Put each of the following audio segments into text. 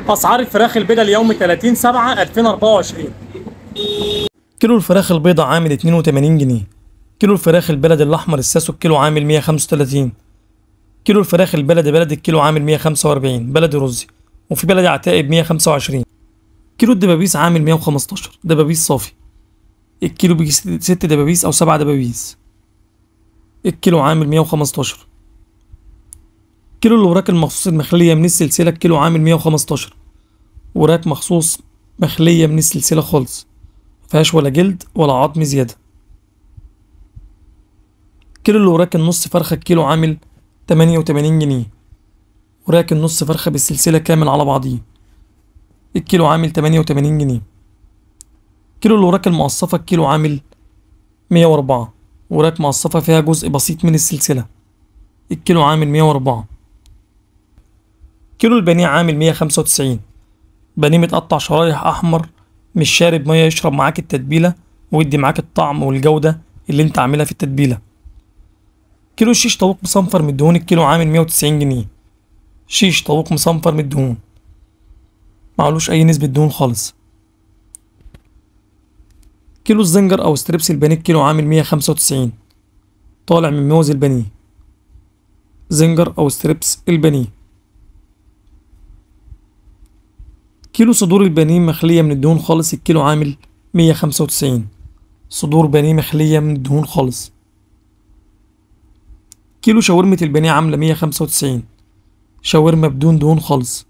اسعار الفراخ البيضاء اليوم 30 7 2024 كيلو الفراخ البيضاء عامل 82 جنيه كيلو الفراخ البلد الأحمر الساسو الكيلو عامل 135 كيلو الفراخ البلدي بلدي الكيلو عامل 145 بلدي رزي وفي بلدي عتائب 125 كيلو الدبابيس عامل 115 دبابيس صافي الكيلو بيجي ست ست دبابيس أو سبع دبابيس الكيلو عامل 115 كيلو الوراك المخصوص المخلية من السلسلة الكيلو عامل 115 وراك مخصوص مخلية من السلسلة خالص مفيهاش ولا جلد ولا عظم زيادة كيلو الوراك النص فرخة الكيلو عامل 88 جنيه وراك النص فرخة بالسلسلة كامل على بعضيه الكيلو عامل 88 جنيه كيلو الوراك المقصفة الكيلو عامل 104 وراك مقصفة فيها جزء بسيط من السلسلة الكيلو عامل 104 كيلو البانيه عامل 195 بانيه متقطع شرايح أحمر مش شارب مية يشرب معاك التتبيلة ويدي معاك الطعم والجودة اللي انت عاملها في التتبيلة كيلو شيش طاووق مصنفر من الدهون الكيلو عامل 190 جنيه شيش طاووق مصنفر من الدهون معلوش أي نسبة دهون خالص كيلو الزنجر أو ستريبس البانيه الكيلو عامل 195 طالع من موز البانيه زنجر أو ستريبس البانيه كيلو صدور البانيه مخلية من الدهون خالص الكيلو عامل 195 صدور بانيه مخلية من الدهون خالص كيلو شاورمة البانيه عاملة 195 شاورما بدون دهون خالص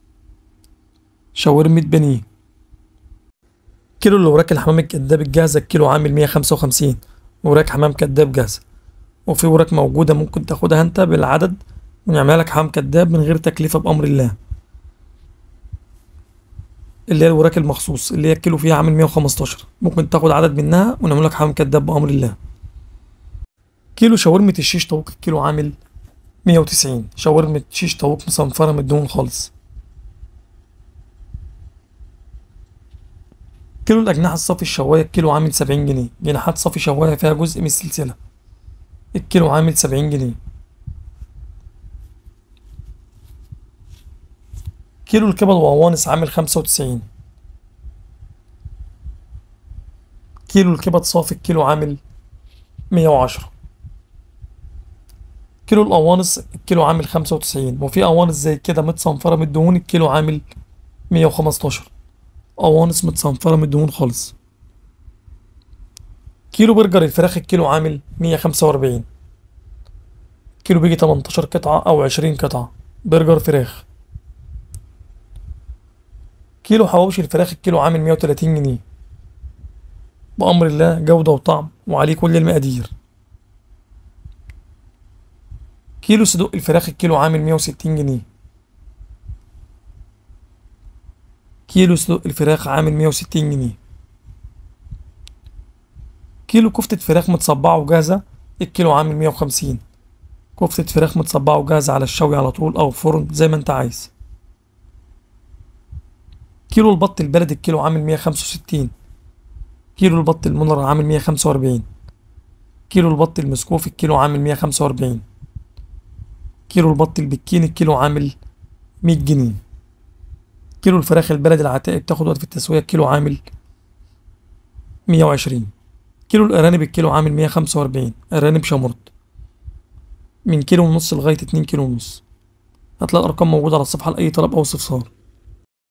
شاورمة بانيه كيلو الوراك الحمام الكداب الجاهزة الكيلو عامل 155 وراك حمام كداب جاهزة وفي وراك موجودة ممكن تاخدها انت بالعدد ونعملها لك حمام كداب من غير تكلفة بأمر الله اللي هي الوراك المخصوص اللي هي الكيلو فيها عامل 115 ممكن تاخد عدد منها ونعمل لك حمام كداب بأمر الله كيلو شاورمة الشيش طاووق الكيلو عامل 190 شاورمة شيش طاووق مصنفرة من الدهون خالص كيلو الأجنحة الصافي الشواية الكيلو عامل 70 جنيه جناحات صافي شواية فيها جزء من السلسلة الكيلو عامل 70 جنيه كيلو الكبد وقوانص عامل 95 كيلو الكبد صافي الكيلو عامل 110 كيلو القوانص الكيلو عامل 95 وفي قوانص زي كده متصنفرة من الدهون الكيلو عامل 115 قوانص متصنفرة من الدهون خالص كيلو برجر الفراخ الكيلو عامل 145 كيلو بيجي 18 قطعة أو 20 قطعة برجر فراخ كيلو حواوشي الفراخ الكيلو عامل 130 جنيه بأمر الله جودة وطعم وعليه كل المقادير كيلو صدوق الفراخ الكيلو عامل 160 جنيه كيلو صدوق الفراخ عامل 160 جنيه كيلو كفتة فراخ متصبعة وجاهزة الكيلو عامل 150 كفتة فراخ متصبعة وجاهزة على الشوي على طول أو فرن زي ما أنت عايز كيلو البط البلدي الكيلو عامل 165 كيلو البط المنر عامل 145 كيلو البط المسكوف الكيلو عامل 145 كيلو البط البكين الكيلو عامل 100 جنيه كيلو الفراخ البلدي العتائق بتاخد وقت في التسوية الكيلو عامل 120 كيلو الأرانب الكيلو عامل 145 أرانب شمرد من كيلو ونص لغاية اتنين كيلو ونص هتلاقي الأرقام موجودة على الصفحة لأي طلب أو استفسار